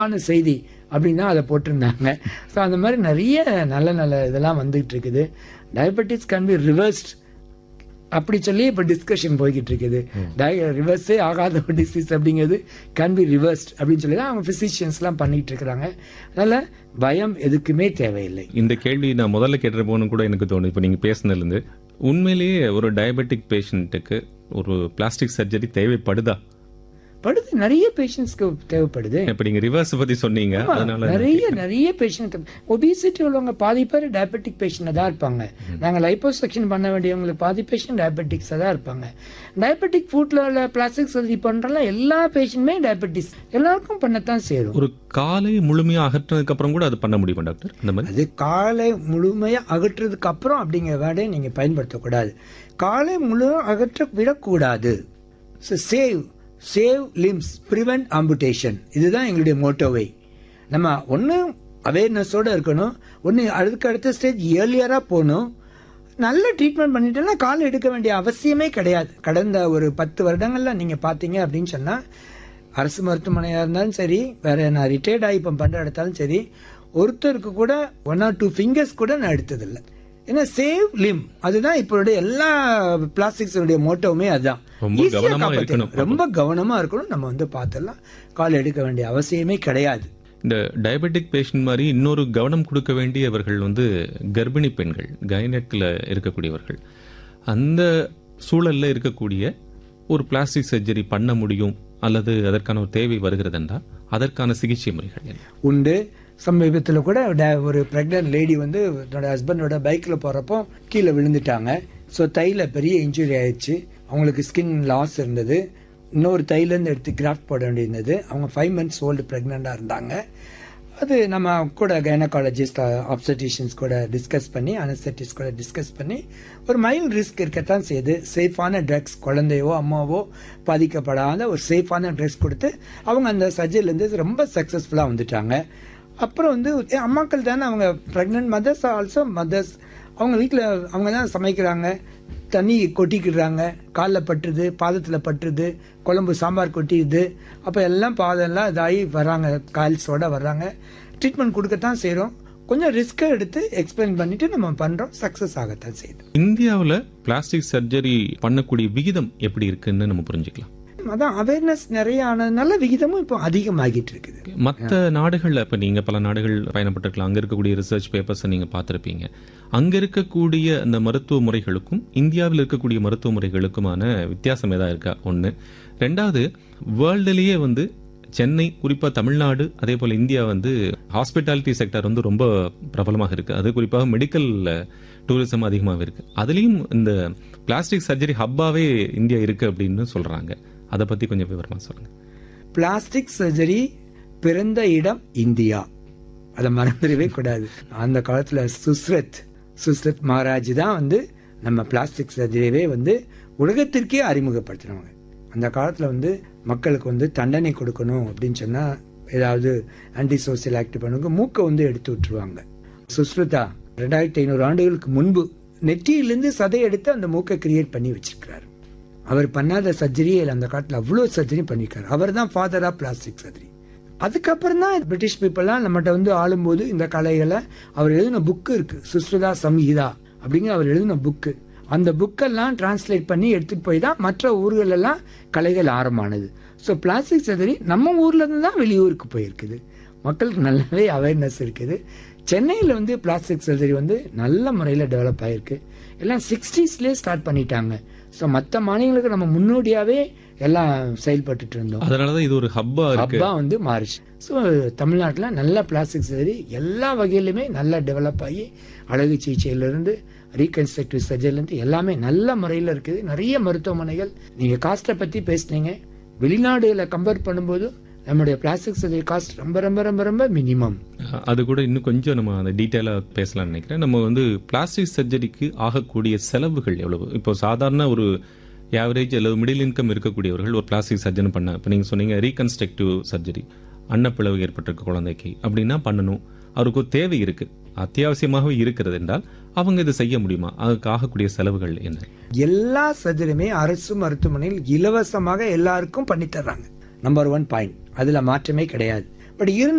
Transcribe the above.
ஆன செய்தி அப்படின்னு தான் அதை போட்டிருந்தாங்க ஸோ அந்த மாதிரி நிறைய நல்ல நல்ல இதெல்லாம் வந்துகிட்டு இருக்குது டயபெட்டிஸ் கேன் பி ரிவர்ஸ்ட் அப்படி சொல்லி இப்போ டிஸ்கஷன் போய்கிட்டு இருக்குது ரிவர்ஸே ஆகாத ஒரு டிசீஸ் அப்படிங்கிறது கேன் பி ரிவர்ஸ்ட் அப்படின்னு சொல்லி தான் அவங்க ஃபிசிஷியன்ஸ்லாம் பண்ணிட்டு இருக்கிறாங்க அதனால பயம் எதுக்குமே தேவையில்லை இந்த கேள்வி நான் முதல்ல கேட்டிருப்போன்னு கூட எனக்கு தோணுது இப்போ நீங்க பேசுனதுலேருந்து உண்மையிலேயே ஒரு டயபெட்டிக் பேஷண்ட்டுக்கு ஒரு பிளாஸ்டிக் சர்ஜரி தேவைப்படுதா படுது நிறைய பேஷண்ட்ஸ்க்கு தேவைப்படுது இப்ப நீங்க ரிவர்ஸ் பத்தி சொன்னீங்க அதனால நிறைய நிறைய பேஷண்ட் ஒபிசிட்டி உள்ளவங்க பாதி பேர் டயபெட்டிக் பேஷண்ட் தான் இருப்பாங்க நாங்க லைப்போசெக்ஷன் பண்ண வேண்டியவங்களுக்கு பாதி பேஷண்ட் டயபெட்டிக்ஸ் தான் இருப்பாங்க டயபெட்டிக் ஃபுட்ல உள்ள பிளாஸ்டிக் சர்ஜரி பண்றோம்ல எல்லா பேஷண்ட்டுமே டயபெட்டிஸ் எல்லாருக்கும் பண்ணத்தான் சேரும் ஒரு காலை முழுமையா அகற்றினதுக்கு அப்புறம் கூட அது பண்ண முடியுமா டாக்டர் அந்த மாதிரி அது காலை முழுமையா அகற்றுறதுக்கு அப்புறம் அப்படிங்கிற வேர்டை நீங்க பயன்படுத்தக்கூடாது காலை முழு அகற்ற விடக்கூடாது save save limbs prevent amputation இதுதான் எங்களுடைய மோட்டோவை நம்ம ஒன்று அவேர்னஸோட இருக்கணும் ஒன்று அதுக்கு அடுத்த ஸ்டேஜ் ஏர்லியராக போகணும் நல்ல ட்ரீட்மெண்ட் பண்ணிட்டோம்னா கால் எடுக்க வேண்டிய அவசியமே கிடையாது கடந்த ஒரு பத்து வருடங்கள்ல நீங்க பாத்தீங்க அப்படின்னு சொன்னா அரசு மருத்துவமனையா இருந்தாலும் சரி வேற நான் ரிட்டையர்ட் ஆகி இப்போ பண்ற எடுத்தாலும் சரி ஒருத்தருக்கு கூட ஒன் ஆர் டூ ஃபிங்கர்ஸ் கூட நான் எடுத்ததில்லை ஏன்னா சேவ் லிம் அதுதான் இப்போடைய எல்லா பிளாஸ்டிக்ஸோடைய மோட்டோவுமே அதுதான் ரொம்ப Easy ஆ கவனமா காப்பாத்திடலாம். இருக்கணும். ரொம்ப கவனமா இருக்கணும் நம்ம வந்து பார்த்தலாம் கால் எடுக்க வேண்டிய அவசியமே கிடையாது இந்த டயபெட்டிக் பேஷண்ட் மாதிரி இன்னொரு கவனம் கொடுக்க வேண்டியவர்கள் வந்து கர்ப்பிணி பெண்கள் கைனட்ல இருக்கக்கூடியவர்கள் அந்த சூழல்ல இருக்கக்கூடிய ஒரு பிளாஸ்டிக் சர்ஜரி பண்ண முடியும் அல்லது அதற்கான ஒரு தேவை வருகிறது என்றால் அதற்கான சிகிச்சை முறைகள் என்ன உண்டு சமீபத்தில் கூட ட- ஒரு பிரெக்னன்ட் லேடி வந்து தன்னோட ஹஸ்பண்டோட பைக்கில் போகிறப்போ கீழே விழுந்துட்டாங்க ஸோ தையில பெரிய இன்ஜுரி ஆயிடுச்சு அவங்களுக்கு ஸ்கின் லாஸ் இருந்தது இன்னொரு தையிலேருந்து எடுத்து கிராஃப்ட் போட வேண்டியிருந்தது அவங்க ஃபைவ் மந்த்ஸ் ஓல்டு ப்ரெக்னெண்ட்டாக இருந்தாங்க அது நம்ம கூட கைனகாலஜிஸ்ட் ஆப்சட்டிஷியன்ஸ் கூட டிஸ்கஸ் பண்ணி அனஸ்தட்டிஸ்ட் கூட டிஸ்கஸ் பண்ணி ஒரு மைல் ரிஸ்க் இருக்கத்தான் செய்யுது சேஃபான ட்ரக்ஸ் குழந்தையோ அம்மாவோ பாதிக்கப்படாத ஒரு சேஃபான ட்ரக்ஸ் கொடுத்து அவங்க அந்த சர்ஜரிலேருந்து ரொம்ப சக்ஸஸ்ஃபுல்லாக வந்துட்டாங்க அப்புறம் வந்து ஏ, அம்மாக்கள் தானே அவங்க ப்ரெக்னென்ட் மதர்ஸ் ஆல்சோ மதர்ஸ் அவங்க வீட்டில் அவங்க தான் சமைக்கிறாங்க தண்ணி கொட்டிக்கிடுறாங்க காலில் பட்டுருது பாதத்தில் பட்டுருது குழம்பு சாம்பார் கொட்டிடுது அப்போ எல்லாம் பாதம்லாம் இதாகி வர்றாங்க கால்ஸோட வர்றாங்க ட்ரீட்மெண்ட் கொடுக்கத்தான் செய்கிறோம் கொஞ்சம் ரிஸ்க்கை எடுத்து எக்ஸ்பிளைன் பண்ணிட்டு நம்ம பண்ணுறோம் சக்ஸஸ் ஆகத்தான் செய்யுது இந்தியாவுல பிளாஸ்டிக் சர்ஜரி பண்ணக்கூடிய விகிதம் எப்படி இருக்குன்னு நம்ம புரிஞ்சுக்கலாம் அதான் அவேர்னஸ் நிறைய ஆனதுனால விகிதமும் இப்போ அதிகமாகிட்டு இருக்குது மற்ற நாடுகள்ல இப்ப நீங்க பல நாடுகள் பயணப்பட்டிருக்கலாம் அங்க இருக்கக்கூடிய ரிசர்ச் பேப்பர்ஸ் நீங்க பார்த்திருப்பீங்க அங்க இருக்கக்கூடிய அந்த மருத்துவ முறைகளுக்கும் இந்தியாவில் இருக்கக்கூடிய மருத்துவ முறைகளுக்குமான வித்தியாசம் ஏதா இருக்கா ஒண்ணு ரெண்டாவது வேர்ல்டுலயே வந்து சென்னை குறிப்பா தமிழ்நாடு அதே போல இந்தியா வந்து ஹாஸ்பிட்டாலிட்டி செக்டர் வந்து ரொம்ப பிரபலமாக இருக்கு அது குறிப்பாக மெடிக்கல் டூரிசம் அதிகமாக இருக்கு அதுலயும் இந்த பிளாஸ்டிக் சர்ஜரி ஹப்பாவே இந்தியா இருக்கு அப்படின்னு சொல்றாங்க அதை பத்தி கொஞ்சம் விவரமா சொல்லுங்க பிளாஸ்டிக் சர்ஜரி பிறந்த இடம் இந்தியா அதை மறந்துடவே கூடாது அந்த காலத்துல சுஸ்ரத் சுஸ்ரத் மகாராஜ் தான் வந்து நம்ம பிளாஸ்டிக் சர்ஜரியவே வந்து உலகத்திற்கே அறிமுகப்படுத்தினவங்க அந்த காலத்துல வந்து மக்களுக்கு வந்து தண்டனை கொடுக்கணும் அப்படின்னு சொன்னா ஏதாவது ஆன்டி சோசியல் ஆக்ட் பண்ணுங்க மூக்கை வந்து எடுத்து விட்டுருவாங்க சுஸ்ருதா ரெண்டாயிரத்தி ஐநூறு ஆண்டுகளுக்கு முன்பு நெற்றியிலிருந்து சதை எடுத்து அந்த மூக்கை கிரியேட் பண்ணி வச்சிருக்கிறாரு அவர் பண்ணாத சர்ஜரியே இல்லை அந்த காலத்தில் அவ்வளோ சர்ஜரி பண்ணியிருக்காரு அவர் தான் ஃபாதர் ஆஃப் பிளாஸ்டிக் சர்ஜரி அதுக்கப்புறம் தான் பிரிட்டிஷ் பீப்புளெலாம் நம்மகிட்ட வந்து ஆளும்போது இந்த கலைகளை அவர் எழுதின புக்கு இருக்கு சுஸ்ருதா சம்ஹிதா அப்படிங்கிற அவர் எழுதின புக்கு அந்த புக்கெல்லாம் டிரான்ஸ்லேட் பண்ணி எடுத்துட்டு போய் தான் மற்ற ஊர்கள் எல்லாம் கலைகள் ஆரம்பமானது ஸோ பிளாஸ்டிக் சர்ஜரி நம்ம ஊர்ல இருந்து தான் வெளியூருக்கு போயிருக்குது மக்களுக்கு நல்லாவே அவேர்னஸ் இருக்குது சென்னையில் வந்து பிளாஸ்டிக் சர்ஜரி வந்து நல்ல முறையில் டெவலப் ஆயிருக்கு எல்லாம் சிக்ஸ்டீஸ்லேயே ஸ்டார்ட் பண்ணிட்டாங்க ஸோ மற்ற மாநிலங்களுக்கு நம்ம முன்னோடியாவே எல்லாம் செயல்பட்டுட்டு இருந்தோம் அதனாலதான் இது ஒரு ஹப்பா இருக்கு ஹப்பா வந்து மாறிச்சு ஸோ தமிழ்நாட்டில் நல்ல பிளாஸ்டிக் சர்ஜரி எல்லா வகையிலுமே நல்லா டெவலப் ஆகி அழகு சிகிச்சையிலிருந்து ரீகன்ஸ்ட்ரக்டிவ் சர்ஜரிலேருந்து எல்லாமே நல்ல முறையில் இருக்குது நிறைய மருத்துவமனைகள் நீங்கள் காஸ்ட்டை பற்றி பேசுனீங்க வெளிநாடுகளை கம்பேர் பண்ணும்போது நம்முடைய பிளாஸ்டிக் சர்ஜரி காஸ்ட் ரொம்ப ரொம்ப ரொம்ப ரொம்ப மினிமம் அது கூட இன்னும் கொஞ்சம் நம்ம அந்த டீட்டெயிலா பேசலாம்னு நினைக்கிறேன் நம்ம வந்து பிளாஸ்டிக் சர்ஜரிக்கு ஆகக்கூடிய செலவுகள் எவ்வளவு இப்போ சாதாரண ஒரு ஆவரேஜ் அல்லது மிடில் இன்கம் இருக்கக்கூடியவர்கள் ஒரு பிளாஸ்டிக் சர்ஜரி பண்ண இப்போ நீங்க சொன்னீங்க ரீகன்ஸ்ட்ரக்டிவ் சர்ஜரி அன்னப்பிளவு ஏற்பட்டிருக்க குழந்தைக்கு அப்படின்னா பண்ணணும் அவருக்கு ஒரு தேவை இருக்கு அத்தியாவசியமாக இருக்கிறது என்றால் அவங்க இதை செய்ய முடியுமா அதுக்கு ஆகக்கூடிய செலவுகள் என்ன எல்லா சர்ஜரியுமே அரசு மருத்துவமனையில் இலவசமாக எல்லாருக்கும் பண்ணி தர்றாங்க நம்பர் ஒன் பாயிண்ட் அதுல மாற்றமே கிடையாது பட் இருந்தாலும்